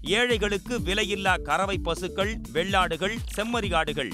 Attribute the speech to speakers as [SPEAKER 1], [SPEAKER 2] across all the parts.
[SPEAKER 1] ஏழைகளுக்கு விலையில்லா கறவை பசுக்கள் வெள்ளாடுகள் செம்மறியாடுகள்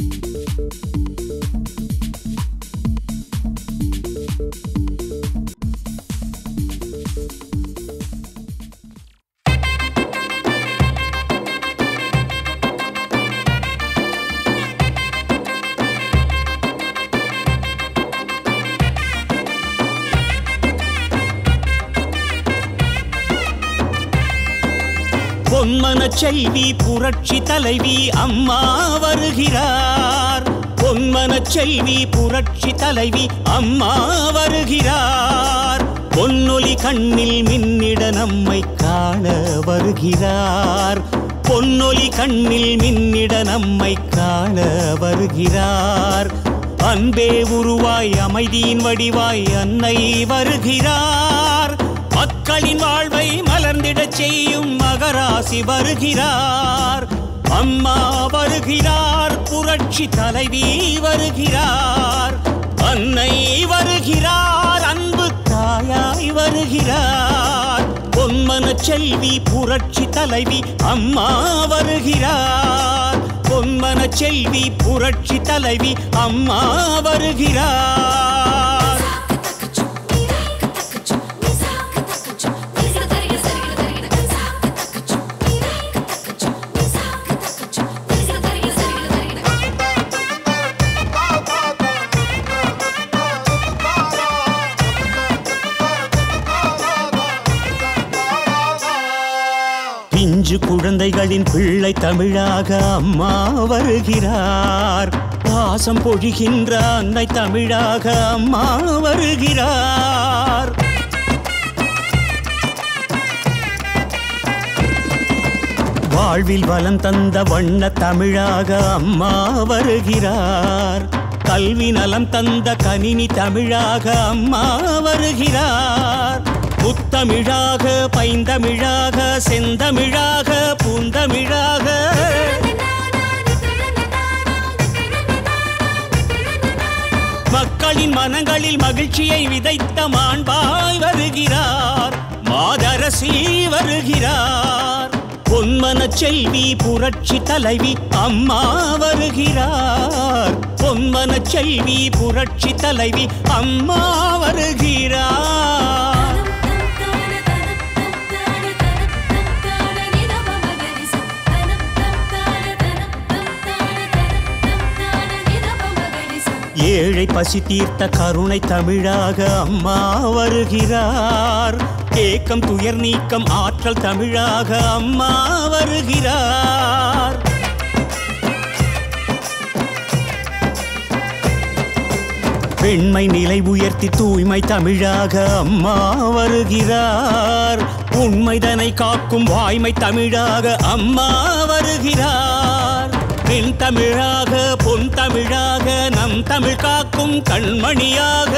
[SPEAKER 2] பொன்மனச் செல்வி புரட்சி தலைவி அம்மா வருகிறார் பொன்மனச் செல்வி புரட்சி தலைவி அம்மா வருகிறார் பொன்னொலி கண்ணில் மின்னிட நம்மை காண வருகிறார் பொன்னொலி கண்ணில் மின்னிட நம்மை காண வருகிறார் அன்பே உருவாய் அமைதியின் வடிவாய் அன்னை வருகிறார் மக்களின் வாழ்வை மலர்ந்திடச் செய்யும் மகராசி வருகிறார் அம்மா வருகிறார் புரட்சி தலைவி வருகிறார் அன்னை வருகிறார் அன்பு தாயாய் வருகிறார் பொன்மனச் செல்வி புரட்சி தலைவி அம்மா வருகிறார் பொன்மனச் செல்வி புரட்சி தலைவி அம்மா வருகிறார் பிஞ்சு குழந்தைகளின் பிள்ளை தமிழாக அம்மா வருகிறார் பாசம் பொழிகின்ற அன்னை தமிழாக அம்மா வருகிறார் வாழ்வில் வளம் தந்த வண்ண தமிழாக அம்மா வருகிறார் கல்வி நலம் தந்த கணினி தமிழாக அம்மா வருகிறார் முத்தமிழாக பைந்தமிழாக செந்தமிழாக பூந்தமிழாக மக்களின் மனங்களில் மகிழ்ச்சியை விதைத்த மாண்பாய் வருகிறார் மாதரசி வருகிறார் பொன்மனச் செல்வி புரட்சி தலைவி அம்மா வருகிறார் பொன்மனச் செல்வி புரட்சி தலைவி அம்மா வருகிறார் ஏழை பசி தீர்த்த கருணை தமிழாக அம்மா வருகிறார் ஏக்கம் துயர் நீக்கம் ஆற்றல் தமிழாக அம்மா வருகிறார் பெண்மை நிலை உயர்த்தி தூய்மை தமிழாக அம்மா வருகிறார் உண்மைதனை காக்கும் வாய்மை தமிழாக அம்மா வருகிறார் பெண் தமிழாக பொன் தமிழாக நம் தமிழ் காக்கும் கண்மணியாக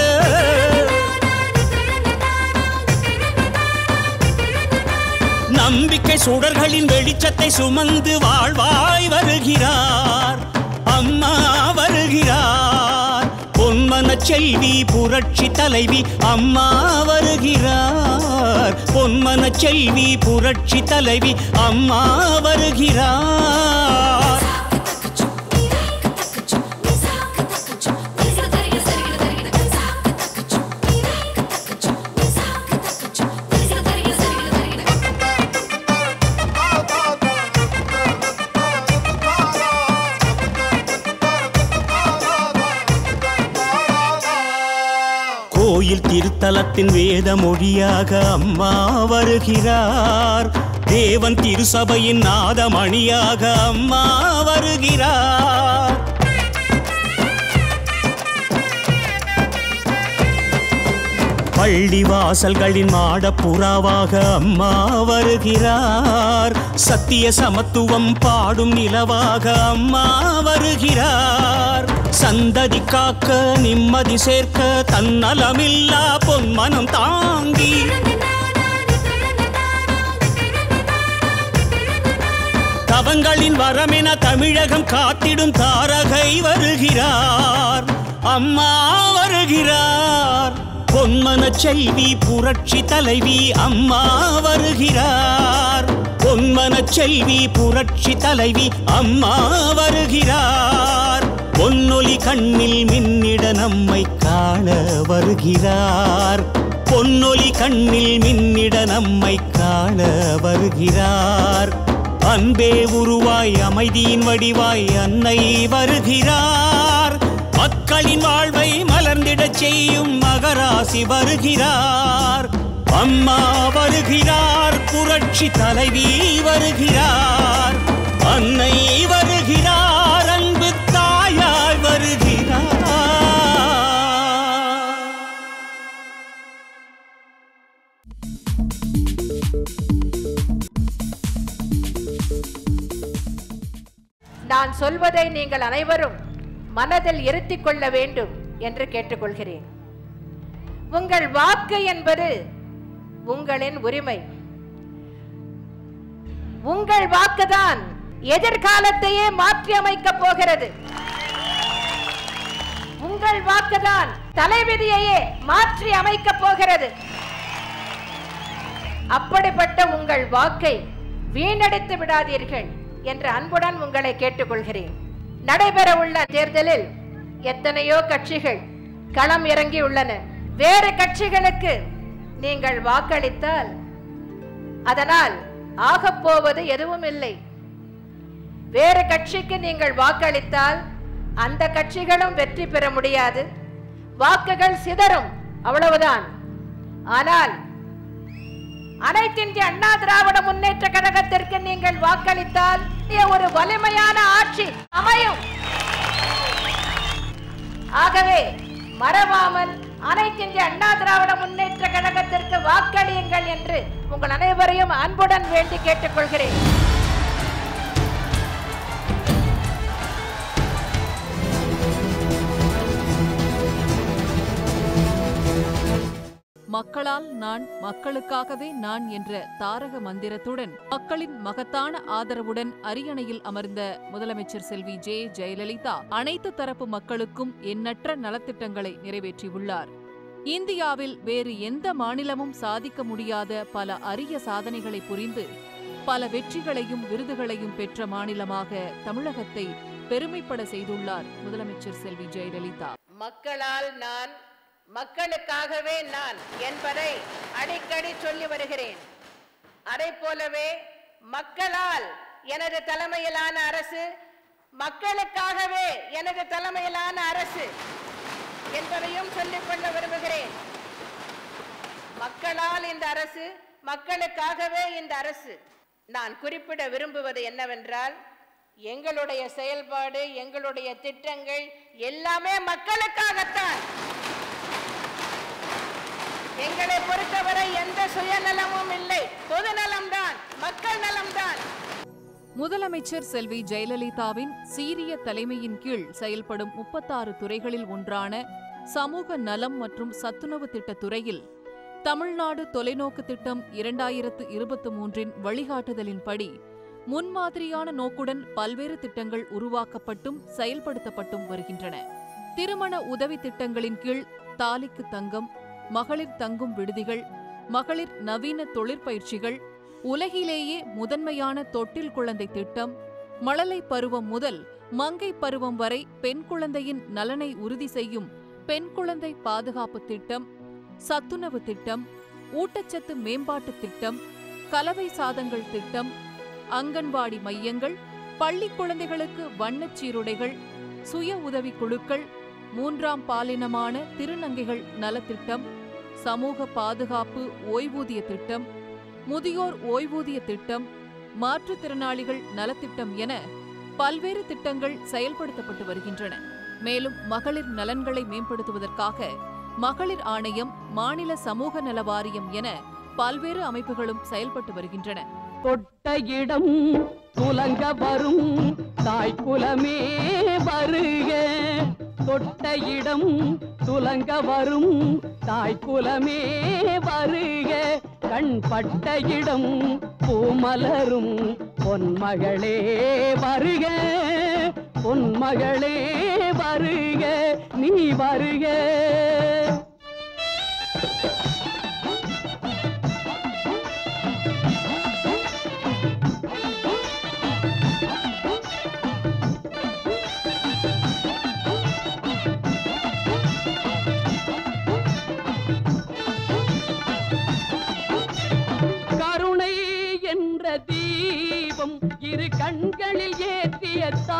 [SPEAKER 2] நம்பிக்கை சுடர்களின் வெளிச்சத்தை சுமந்து வாழ்வாய் வருகிறார் அம்மா வருகிறார் பொன்மனச் செல்வி புரட்சி தலைவி அம்மா வருகிறார் பொன்மனச் செல்வி புரட்சி தலைவி அம்மா வருகிறார் கோயில் திருத்தலத்தின் வேத மொழியாக அம்மா வருகிறார் தேவன் திருசபையின் நாதமணியாக அம்மா வருகிறார் பள்ளி வாசல்களின் மாடப்புறாவாக அம்மா வருகிறார் சத்திய சமத்துவம் பாடும் நிலவாக அம்மா வருகிறார் சந்ததி காக்க நிம்மதி சேர்க்க தன்னலமில்லா பொன்மனம் தாங்கி தவங்களின் வரமென தமிழகம் காத்திடும் தாரகை வருகிறார் அம்மா வருகிறார் பொன்மனச் செல்வி புரட்சி தலைவி அம்மா வருகிறார் பொன்மனச் செல்வி புரட்சி தலைவி அம்மா வருகிறார் பொன்னொலி கண்ணில் மின்னிட நம்மை காண வருகிறார் பொன்னொலி கண்ணில் மின்னிட நம்மை காண வருகிறார் அன்பே உருவாய் அமைதியின் வடிவாய் அன்னை வருகிறார் மக்களின் வாழ்வை மலர்ந்திடச் செய்யும் மகராசி வருகிறார் அம்மா வருகிறார் புரட்சி தலைவி வருகிறார் அன்னை வருகிறார் அன்பு தாயாய் வருகிறார்
[SPEAKER 3] நான் சொல்வதை நீங்கள் அனைவரும் மனதில் இருத்திக் கொள்ள வேண்டும் என்று கேட்டுக்கொள்கிறேன் உங்கள் வாக்கு என்பது உங்களின் உரிமை உங்கள் வாக்குதான் எதிர்காலத்தையே மாற்றி அமைக்கப் போகிறது உங்கள் வாக்குதான் தலைவிதியையே மாற்றி அமைக்கப் போகிறது அப்படிப்பட்ட உங்கள் வாக்கை வீணடித்து விடாதீர்கள் என்று அன்புடன் உங்களை கேட்டுக்கொள்கிறேன் நடைபெற உள்ள தேர்தலில் எத்தனையோ கட்சிகள் களம் இறங்கி உள்ளன வேறு கட்சிகளுக்கு நீங்கள் வாக்களித்தால் அதனால் ஆகப்போவது எதுவும் இல்லை வேறு கட்சிக்கு நீங்கள் வாக்களித்தால் அந்த கட்சிகளும் வெற்றி பெற முடியாது வாக்குகள் சிதறும் அவ்வளவுதான் ஆனால் அனைத்திந்திய அண்ணா திராவிட முன்னேற்ற கழகத்திற்கு நீங்கள் வாக்களித்தால் ஒரு வலிமையான ஆட்சி அமையும் ஆகவே மறவாமல் அனைத்திந்திய அண்ணா திராவிட முன்னேற்ற கழகத்திற்கு வாக்களியுங்கள் என்று உங்கள் அனைவரையும் அன்புடன் வேண்டி கேட்டுக்கொள்கிறேன்
[SPEAKER 4] மக்களால் நான் மக்களுக்காகவே நான் என்ற தாரக மந்திரத்துடன் மக்களின் மகத்தான ஆதரவுடன் அரியணையில் அமர்ந்த முதலமைச்சர் செல்வி ஜே ஜெயலலிதா அனைத்து தரப்பு மக்களுக்கும் எண்ணற்ற நலத்திட்டங்களை நிறைவேற்றியுள்ளார் இந்தியாவில் வேறு எந்த மாநிலமும் சாதிக்க முடியாத பல அரிய சாதனைகளை புரிந்து பல வெற்றிகளையும் விருதுகளையும் பெற்ற மாநிலமாக தமிழகத்தை பெருமைப்பட செய்துள்ளார் முதலமைச்சர் செல்வி ஜெயலலிதா
[SPEAKER 3] மக்களால் நான் மக்களுக்காகவே நான் என்பதை அடிக்கடி சொல்லி வருகிறேன் அதை போலவே மக்களால் எனது தலைமையிலான அரசு மக்களுக்காகவே எனது தலைமையிலான அரசு என்பதையும் சொல்லிக் கொள்ள விரும்புகிறேன் மக்களால் இந்த அரசு மக்களுக்காகவே இந்த அரசு நான் குறிப்பிட விரும்புவது என்னவென்றால் எங்களுடைய செயல்பாடு எங்களுடைய திட்டங்கள் எல்லாமே மக்களுக்காகத்தான் எங்களை பொறுத்தவரை எந்த சுயநலமும் இல்லை பொதுநலம்தான் மக்கள் நலம்தான்
[SPEAKER 4] முதலமைச்சர் செல்வி ஜெயலலிதாவின் சீரிய தலைமையின் கீழ் செயல்படும் முப்பத்தாறு துறைகளில் ஒன்றான சமூக நலம் மற்றும் சத்துணவு திட்ட துறையில் தமிழ்நாடு தொலைநோக்கு திட்டம் இரண்டாயிரத்து இருபத்து மூன்றின் வழிகாட்டுதலின்படி முன்மாதிரியான நோக்குடன் பல்வேறு திட்டங்கள் உருவாக்கப்பட்டும் செயல்படுத்தப்பட்டும் வருகின்றன திருமண உதவி திட்டங்களின் கீழ் தாலிக்கு தங்கம் மகளிர் தங்கும் விடுதிகள் மகளிர் நவீன தொழிற்பயிற்சிகள் உலகிலேயே முதன்மையான தொட்டில் குழந்தை திட்டம் மழலை பருவம் முதல் மங்கை பருவம் வரை பெண் குழந்தையின் நலனை உறுதி செய்யும் பெண் குழந்தை பாதுகாப்பு திட்டம் சத்துணவு திட்டம் ஊட்டச்சத்து மேம்பாட்டு திட்டம் கலவை சாதங்கள் திட்டம் அங்கன்வாடி மையங்கள் பள்ளி குழந்தைகளுக்கு வண்ணச் சீருடைகள் சுய உதவி குழுக்கள் மூன்றாம் பாலினமான திருநங்கைகள் நலத்திட்டம் சமூக பாதுகாப்பு ஓய்வூதிய திட்டம் முதியோர் ஓய்வூதிய திட்டம் மாற்றுத்திறனாளிகள் நலத்திட்டம் என பல்வேறு திட்டங்கள் செயல்படுத்தப்பட்டு வருகின்றன மேலும் மகளிர் நலன்களை மேம்படுத்துவதற்காக மகளிர் ஆணையம் மாநில சமூக நல வாரியம் என பல்வேறு அமைப்புகளும் செயல்பட்டு வருகின்றன
[SPEAKER 5] தொட்ட இடம் துலங்க வரும் தாய் குலமே வருக தொட்ட இடம் துலங்க வரும் தாய் குலமே வருக கண் பட்ட இடம் பூமலரும் பொன்மகளே வருக பொன்மகளே வருக நீ வருக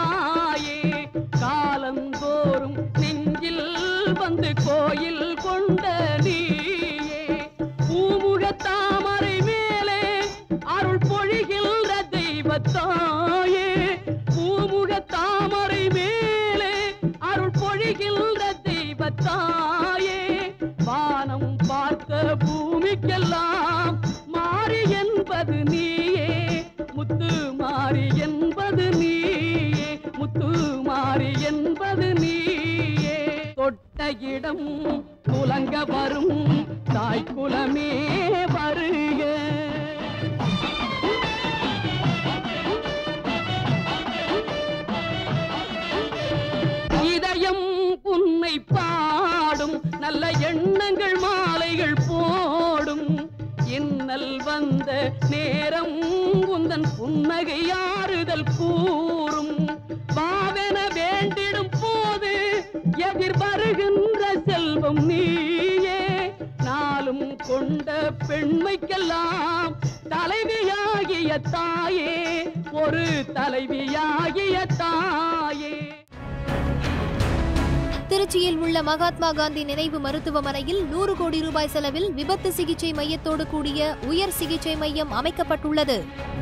[SPEAKER 5] தாயே காலந்தோறும் நெஞ்சில் வந்து கோயில் கொண்ட நீயே பூமுக தாமரை மேலே அருள் பொழிகின்ற தெய்வத்தாயே பூமுக தாமரை மேலே அருள் பொழிகின்ற தெய்வத்தாயே வானம் பார்த்த பூமிக்கெல்லாம் மாறி என்பது நீயே முத்து மாறி என்பது நீயே முத்து மாறி என்பது நீயே தொட்ட இடம் குலங்க வரும் தாய் குலமே வருக இதயம் உன்னை பாடும் நல்ல எண்ணங்கள் மாலைகள் போடும் இன்னல் வந்த நேரம் உந்தன் புன்னகை ஆறுதல் கூறும் பாவென வேண்டிடும் போது எதிர் வருகின்ற செல்வம் நீயே நாளும் கொண்ட பெண்மைக்கெல்லாம் தலைவியாகிய தாயே ஒரு தலைவியாகிய தாயே
[SPEAKER 6] திருச்சியில் உள்ள மகாத்மா காந்தி நினைவு மருத்துவமனையில் நூறு கோடி ரூபாய் செலவில் விபத்து சிகிச்சை மையத்தோடு கூடிய உயர் சிகிச்சை மையம் அமைக்கப்பட்டுள்ளது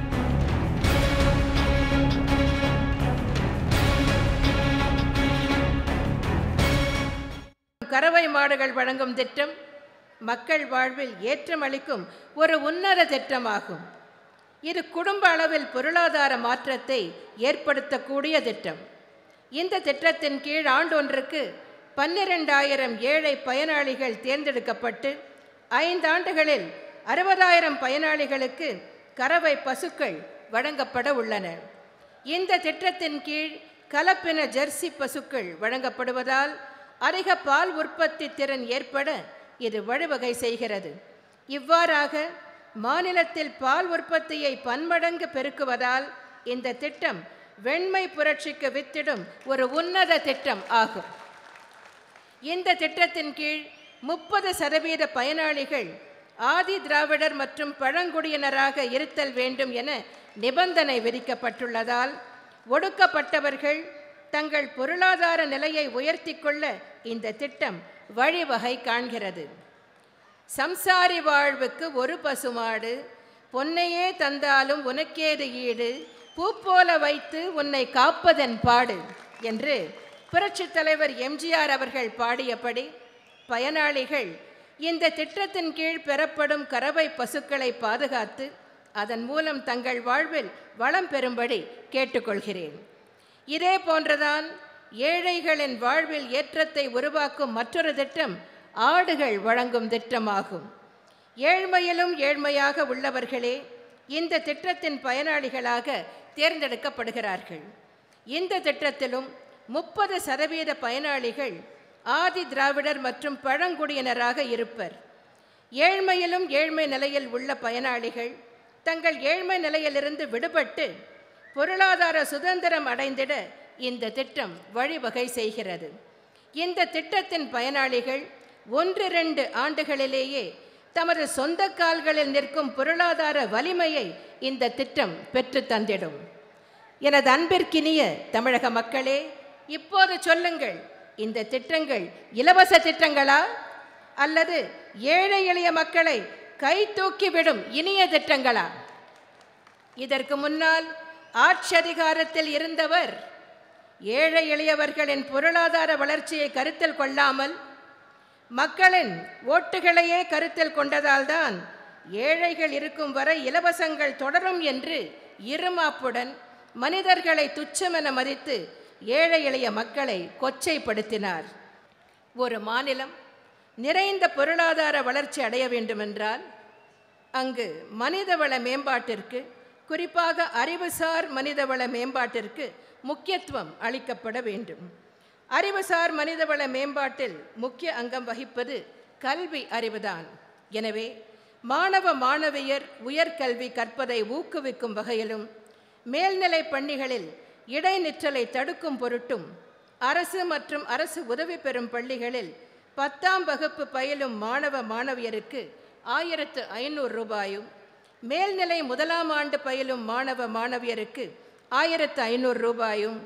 [SPEAKER 3] கறவை மாடுகள் வழங்கும் திட்டம் மக்கள் வாழ்வில் ஏற்றம் அளிக்கும் ஒரு உன்னத திட்டமாகும் இது குடும்ப அளவில் பொருளாதார மாற்றத்தை ஏற்படுத்தக்கூடிய திட்டம் இந்த திட்டத்தின் கீழ் ஆண்டொன்றுக்கு பன்னிரெண்டாயிரம் ஏழை பயனாளிகள் தேர்ந்தெடுக்கப்பட்டு ஐந்தாண்டுகளில் அறுபதாயிரம் பயனாளிகளுக்கு கறவை பசுக்கள் வழங்கப்பட உள்ளன இந்த திட்டத்தின் கீழ் கலப்பின ஜெர்சி பசுக்கள் வழங்கப்படுவதால் அதிக பால் உற்பத்தி திறன் ஏற்பட இது வழிவகை செய்கிறது இவ்வாறாக மாநிலத்தில் பால் உற்பத்தியை பன்மடங்கு பெருக்குவதால் இந்த திட்டம் வெண்மை புரட்சிக்கு வித்திடும் ஒரு உன்னத திட்டம் ஆகும் இந்த திட்டத்தின் கீழ் முப்பது சதவீத பயனாளிகள் ஆதி திராவிடர் மற்றும் பழங்குடியினராக இருத்தல் வேண்டும் என நிபந்தனை விதிக்கப்பட்டுள்ளதால் ஒடுக்கப்பட்டவர்கள் தங்கள் பொருளாதார நிலையை உயர்த்தி கொள்ள இந்த திட்டம் வழிவகை காண்கிறது சம்சாரி வாழ்வுக்கு ஒரு பசுமாடு பொன்னையே தந்தாலும் உனக்கேது ஈடு பூ போல வைத்து உன்னை காப்பதன் பாடு என்று புரட்சித் தலைவர் எம்ஜிஆர் அவர்கள் பாடியபடி பயனாளிகள் இந்த திட்டத்தின் கீழ் பெறப்படும் கறவை பசுக்களை பாதுகாத்து அதன் மூலம் தங்கள் வாழ்வில் வளம் பெறும்படி கேட்டுக்கொள்கிறேன் இதே போன்றதான் ஏழைகளின் வாழ்வில் ஏற்றத்தை உருவாக்கும் மற்றொரு திட்டம் ஆடுகள் வழங்கும் திட்டமாகும் ஏழ்மையிலும் ஏழ்மையாக உள்ளவர்களே இந்த திட்டத்தின் பயனாளிகளாக தேர்ந்தெடுக்கப்படுகிறார்கள் இந்த திட்டத்திலும் முப்பது சதவீத பயனாளிகள் ஆதி திராவிடர் மற்றும் பழங்குடியினராக இருப்பர் ஏழ்மையிலும் ஏழ்மை நிலையில் உள்ள பயனாளிகள் தங்கள் ஏழ்மை நிலையிலிருந்து விடுபட்டு பொருளாதார சுதந்திரம் அடைந்திட இந்த திட்டம் வழிவகை செய்கிறது இந்த திட்டத்தின் பயனாளிகள் ஒன்று ரெண்டு ஆண்டுகளிலேயே தமது சொந்த கால்களில் நிற்கும் பொருளாதார வலிமையை இந்த திட்டம் பெற்று தந்திடும் எனது அன்பிற்கினிய தமிழக மக்களே இப்போது சொல்லுங்கள் இந்த திட்டங்கள் இலவச திட்டங்களா அல்லது ஏழை எளிய மக்களை கை தூக்கிவிடும் இனிய திட்டங்களா இதற்கு முன்னால் ஆட்சி அதிகாரத்தில் இருந்தவர் ஏழை எளியவர்களின் பொருளாதார வளர்ச்சியை கருத்தில் கொள்ளாமல் மக்களின் ஓட்டுகளையே கருத்தில் கொண்டதால்தான் ஏழைகள் இருக்கும் வரை இலவசங்கள் தொடரும் என்று இருமாப்புடன் மனிதர்களை துச்சமென மதித்து ஏழை எளிய மக்களை கொச்சைப்படுத்தினார் ஒரு மாநிலம் நிறைந்த பொருளாதார வளர்ச்சி அடைய வேண்டுமென்றால் அங்கு மனிதவள மேம்பாட்டிற்கு குறிப்பாக அறிவுசார் மனிதவள மேம்பாட்டிற்கு முக்கியத்துவம் அளிக்கப்பட வேண்டும் அறிவுசார் மனிதவள மேம்பாட்டில் முக்கிய அங்கம் வகிப்பது கல்வி அறிவுதான் எனவே மாணவ மாணவியர் உயர்கல்வி கற்பதை ஊக்குவிக்கும் வகையிலும் மேல்நிலை பள்ளிகளில் இடைநிற்றலை தடுக்கும் பொருட்டும் அரசு மற்றும் அரசு உதவி பெறும் பள்ளிகளில் பத்தாம் வகுப்பு பயிலும் மாணவ மாணவியருக்கு ஆயிரத்து ஐநூறு ரூபாயும் மேல்நிலை முதலாம் ஆண்டு பயிலும் மாணவ மாணவியருக்கு ஆயிரத்து ஐநூறு ரூபாயும்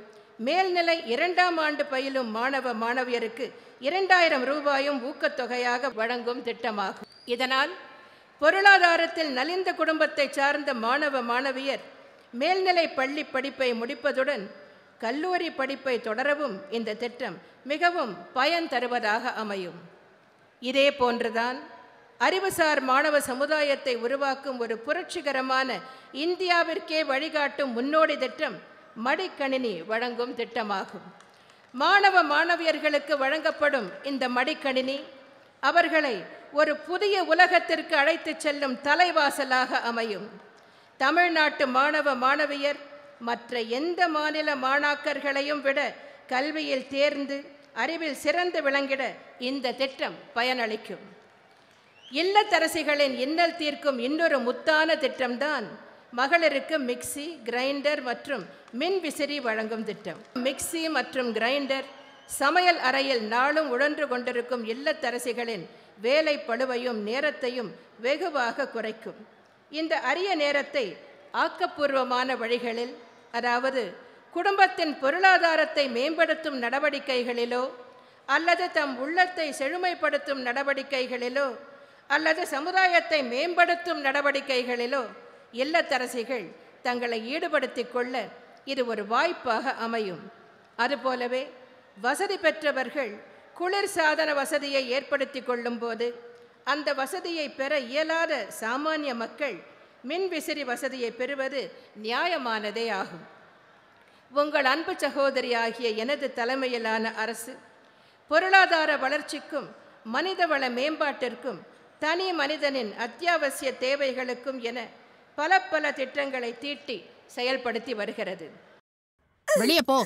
[SPEAKER 3] மேல்நிலை இரண்டாம் ஆண்டு பயிலும் மாணவ மாணவியருக்கு இரண்டாயிரம் ரூபாயும் ஊக்கத்தொகையாக வழங்கும் திட்டமாகும் இதனால் பொருளாதாரத்தில் நலிந்த குடும்பத்தை சார்ந்த மாணவ மாணவியர் மேல்நிலை பள்ளி படிப்பை முடிப்பதுடன் கல்லூரி படிப்பை தொடரவும் இந்த திட்டம் மிகவும் பயன் தருவதாக அமையும் இதே போன்றுதான் அறிவுசார் மாணவ சமுதாயத்தை உருவாக்கும் ஒரு புரட்சிகரமான இந்தியாவிற்கே வழிகாட்டும் முன்னோடி திட்டம் மடிக்கணினி வழங்கும் திட்டமாகும் மாணவ மாணவியர்களுக்கு வழங்கப்படும் இந்த மடிக்கணினி அவர்களை ஒரு புதிய உலகத்திற்கு அழைத்துச் செல்லும் தலைவாசலாக அமையும் தமிழ்நாட்டு மாணவ மாணவியர் மற்ற எந்த மாநில மாணாக்கர்களையும் விட கல்வியில் தேர்ந்து அறிவில் சிறந்து விளங்கிட இந்த திட்டம் பயனளிக்கும் இல்லத்தரசிகளின் இன்னல் தீர்க்கும் இன்னொரு முத்தான திட்டம்தான் மகளிருக்கு மிக்ஸி கிரைண்டர் மற்றும் மின் விசிறி வழங்கும் திட்டம் மிக்ஸி மற்றும் கிரைண்டர் சமையல் அறையில் நாளும் உழன்று கொண்டிருக்கும் இல்லத்தரசிகளின் வேலை பளுவையும் நேரத்தையும் வெகுவாக குறைக்கும் இந்த அரிய நேரத்தை ஆக்கப்பூர்வமான வழிகளில் அதாவது குடும்பத்தின் பொருளாதாரத்தை மேம்படுத்தும் நடவடிக்கைகளிலோ அல்லது தம் உள்ளத்தை செழுமைப்படுத்தும் நடவடிக்கைகளிலோ அல்லது சமுதாயத்தை மேம்படுத்தும் நடவடிக்கைகளிலோ இல்லத்தரசிகள் தங்களை ஈடுபடுத்திக் கொள்ள இது ஒரு வாய்ப்பாக அமையும் அதுபோலவே வசதி பெற்றவர்கள் குளிர் சாதன வசதியை ஏற்படுத்தி கொள்ளும்போது அந்த வசதியை பெற இயலாத சாமானிய மக்கள் மின் விசிறி வசதியை பெறுவது நியாயமானதே ஆகும் உங்கள் அன்பு சகோதரி ஆகிய எனது தலைமையிலான அரசு பொருளாதார வளர்ச்சிக்கும் மனிதவள மேம்பாட்டிற்கும் தனி மனிதனின் அத்தியாவசிய தேவைகளுக்கும் என பல பல திட்டங்களை தீட்டி செயல்படுத்தி வருகிறது
[SPEAKER 7] வெளியே போ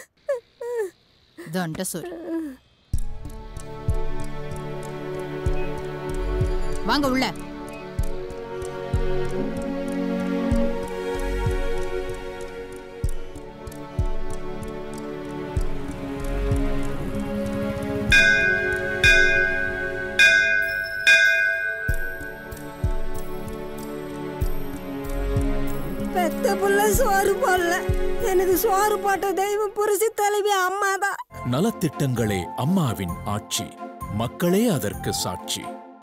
[SPEAKER 7] தண்டசூர் வாங்க உள்ள
[SPEAKER 8] பெத்த புள்ள சோறு போடல எனக்கு சோறு போட்ட தெய்வம் புருஷ தலைவி அம்மா தான்
[SPEAKER 9] நலத்திட்டங்களே அம்மாவின் ஆட்சி மக்களே அதற்கு சாட்சி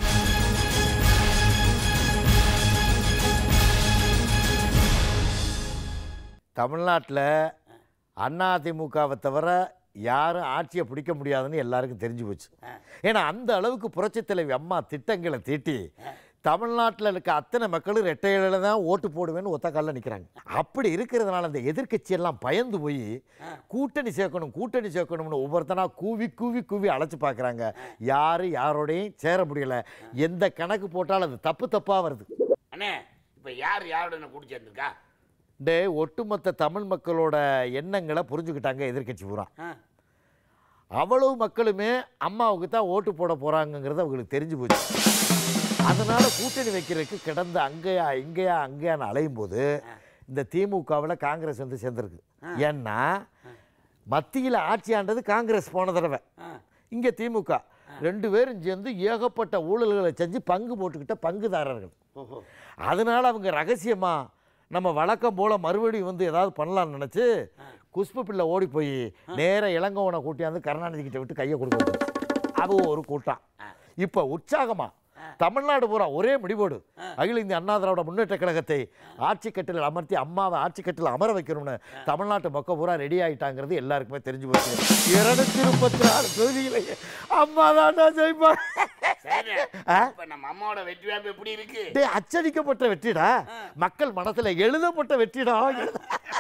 [SPEAKER 10] தமிழ்நாட்டில் அதிமுகவை தவிர யாரும் ஆட்சியை பிடிக்க முடியாதுன்னு எல்லாருக்கும் தெரிஞ்சு போச்சு ஏன்னா அந்த அளவுக்கு புரட்சித் தலைவி அம்மா திட்டங்களை தீட்டி தமிழ்நாட்டில் இருக்க அத்தனை மக்களும் ரெட்டையில தான் ஓட்டு போடுவேன்னு ஒத்த காலில் நிற்கிறாங்க அப்படி இருக்கிறதுனால அந்த எதிர்க்கட்சியெல்லாம் பயந்து போய் கூட்டணி சேர்க்கணும் கூட்டணி சேர்க்கணும்னு ஒவ்வொருத்தனா கூவி கூவி கூவி அழைச்சி பார்க்குறாங்க யாரும் யாரோடையும் சேர முடியல எந்த கணக்கு போட்டாலும் அது தப்பு தப்பாக வருது
[SPEAKER 11] அண்ணே இப்ப யார் யாரோட கூட்டி சேர்ந்திருக்கா
[SPEAKER 10] டே ஒட்டுமொத்த தமிழ் மக்களோட எண்ணங்களை புரிஞ்சுக்கிட்டாங்க எதிர்க்கட்சி பூரா அவ்வளவு மக்களுமே அம்மாவுக்கு தான் ஓட்டு போட போறாங்கங்கிறது அவங்களுக்கு தெரிஞ்சு போச்சு அதனால கூட்டணி வைக்கிறதுக்கு கிடந்த அங்கேயா இங்கேயா அங்கேயான்னு அலையும் போது இந்த திமுகவில் காங்கிரஸ் வந்து சேர்ந்துருக்கு ஏன்னா மத்தியில் ஆட்சி ஆண்டது காங்கிரஸ் போன தடவை இங்கே திமுக ரெண்டு பேரும் சேர்ந்து ஏகப்பட்ட ஊழல்களை செஞ்சு பங்கு போட்டுக்கிட்ட பங்குதாரர்கள் அதனால அவங்க ரகசியமா நம்ம வழக்கம் போல மறுபடியும் வந்து ஏதாவது பண்ணலாம்னு நினச்சி குஷ்பு பிள்ளை ஓடி போய் நேரா இளங்கோவனை கூட்டியாந்து கருணாநிதி கிட்ட விட்டு கையை கொடுக்க அது ஒரு கூட்டம் இப்போ உற்சாகமா தமிழ்நாடு பூரா ஒரே முடிவோடு அகில இந்திய அண்ணா திராவிட முன்னேற்ற கழகத்தை ஆட்சி கட்டில் அமர்த்தி அம்மாவை ஆட்சி கட்டில் அமர வைக்கணும்னு தமிழ்நாட்டு மக்கள் பூரா ரெடி ஆயிட்டாங்கிறது எல்லாருக்குமே தெரிஞ்சு போச்சு இருநூத்தி முப்பத்தி நாலு தொகுதியிலேயே அம்மா தாண்டா ஜெயிப்பாங்க
[SPEAKER 11] சரி
[SPEAKER 10] ஆ?
[SPEAKER 11] இப்ப நம்ம அம்மாவோட வெற்றி வாய்ப்பு எப்படி இருக்கு
[SPEAKER 10] டேய் அச்சடிக்கப்பட்ட வெற்றிடா மக்கள் மனசுல எழுதப்பட்ட வெற்றிடா எழுத-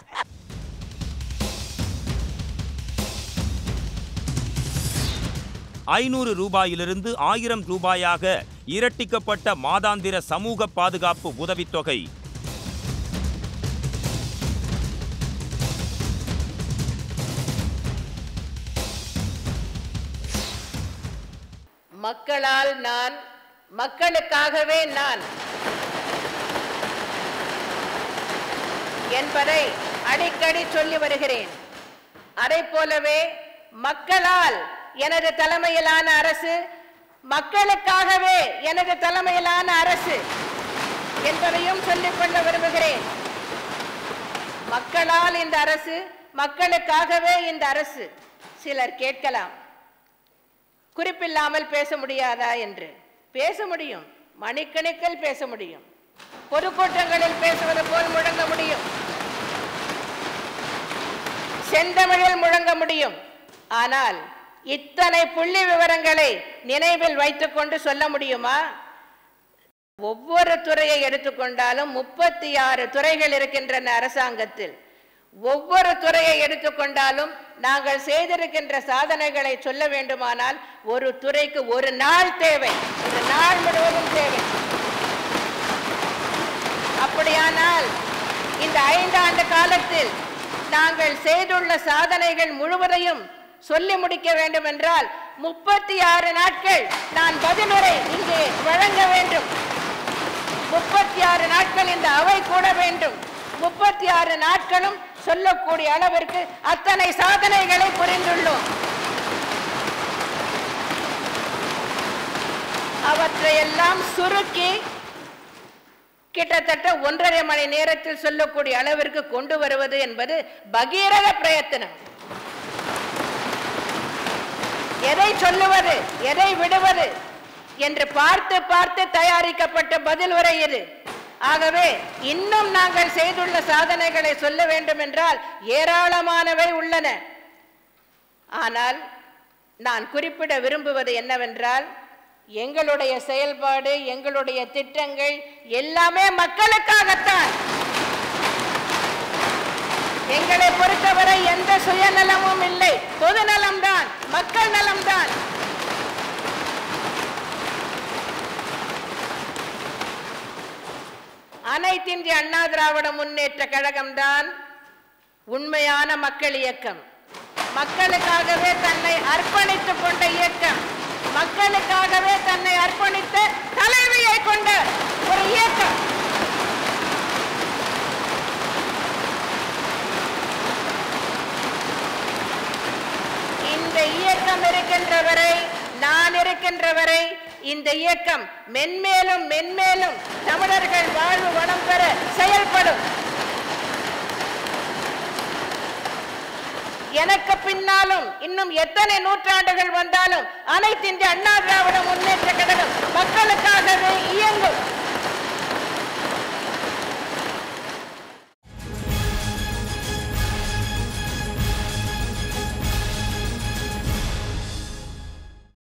[SPEAKER 1] ஐநூறு ரூபாயிலிருந்து ஆயிரம் ரூபாயாக இரட்டிக்கப்பட்ட மாதாந்திர சமூக பாதுகாப்பு உதவித்தொகை
[SPEAKER 3] மக்களால் நான் மக்களுக்காகவே நான் என்பதை அடிக்கடி சொல்லி வருகிறேன் அதை போலவே மக்களால் எனது தலைமையிலான அரசு மக்களுக்காகவே எனது தலைமையிலான அரசு என்பதையும் சொல்லிக் கொள்ள விரும்புகிறேன் மக்களால் இந்த அரசு மக்களுக்காகவே இந்த அரசு சிலர் கேட்கலாம் குறிப்பில்லாமல் பேச முடியாதா என்று பேச முடியும் மணிக்கணக்கில் பேச முடியும் பொதுக்கூட்டங்களில் பேசுவது போல் முழங்க முடியும் செந்தமிழில் முழங்க முடியும் ஆனால் இத்தனை புள்ளி விவரங்களை நினைவில் வைத்துக்கொண்டு சொல்ல முடியுமா ஒவ்வொரு துறையை எடுத்துக்கொண்டாலும் முப்பத்தி ஆறு துறைகள் இருக்கின்றன அரசாங்கத்தில் ஒவ்வொரு துறையை எடுத்துக்கொண்டாலும் நாங்கள் செய்திருக்கின்ற சாதனைகளை சொல்ல வேண்டுமானால் ஒரு துறைக்கு ஒரு நாள் தேவை ஒரு நாள் முழுவதும் தேவை அப்படியானால் இந்த ஐந்தாண்டு காலத்தில் நாங்கள் செய்துள்ள சாதனைகள் முழுவதையும் சொல்லி முடிக்க வேண்டும் என்றால் முப்பத்தி ஆறு நாட்கள் நான் பதிலுரை இங்கே வழங்க வேண்டும் முப்பத்தி ஆறு நாட்கள் இந்த அவை கூட வேண்டும் முப்பத்தி ஆறு நாட்களும் சொல்லக்கூடிய அளவிற்கு அத்தனை சாதனைகளை புரிந்துள்ளோம் அவற்றையெல்லாம் சுருக்கி கிட்டத்தட்ட ஒன்றரை மணி நேரத்தில் சொல்லக்கூடிய அளவிற்கு கொண்டு வருவது என்பது பகீரத பிரயத்தனம் எதை சொல்லுவது எதை விடுவது என்று பார்த்து பார்த்து தயாரிக்கப்பட்ட பதில் உரை இது ஆகவே இன்னும் நாங்கள் செய்துள்ள சாதனைகளை சொல்ல வேண்டும் என்றால் ஏராளமானவை உள்ளன ஆனால் நான் குறிப்பிட விரும்புவது என்னவென்றால் எங்களுடைய செயல்பாடு எங்களுடைய திட்டங்கள் எல்லாமே மக்களுக்காகத்தான் எங்களை பொறுத்தவரை எந்த சுயநலமும் இல்லை பொதுநலம்தான் மக்கள் நலம்தான் அனைத்திந்திய அண்ணா திராவிட முன்னேற்ற கழகம்தான் உண்மையான மக்கள் இயக்கம் மக்களுக்காகவே தன்னை அர்ப்பணித்துக் கொண்ட இயக்கம் மக்களுக்காகவே தன்னை அர்ப்பணித்த தலைவியை கொண்ட ஒரு இயக்கம் இந்த இயக்கம் இருக்கின்ற வரை நான் இருக்கின்ற வரை இந்த இயக்கம் மென்மேலும் மென்மேலும் தமிழர்கள் வாழ்வு வளம் பெற செயல்படும் எனக்கு பின்னாலும் இன்னும் எத்தனை நூற்றாண்டுகள் வந்தாலும் அனைத்து இந்திய அண்ணா திராவிட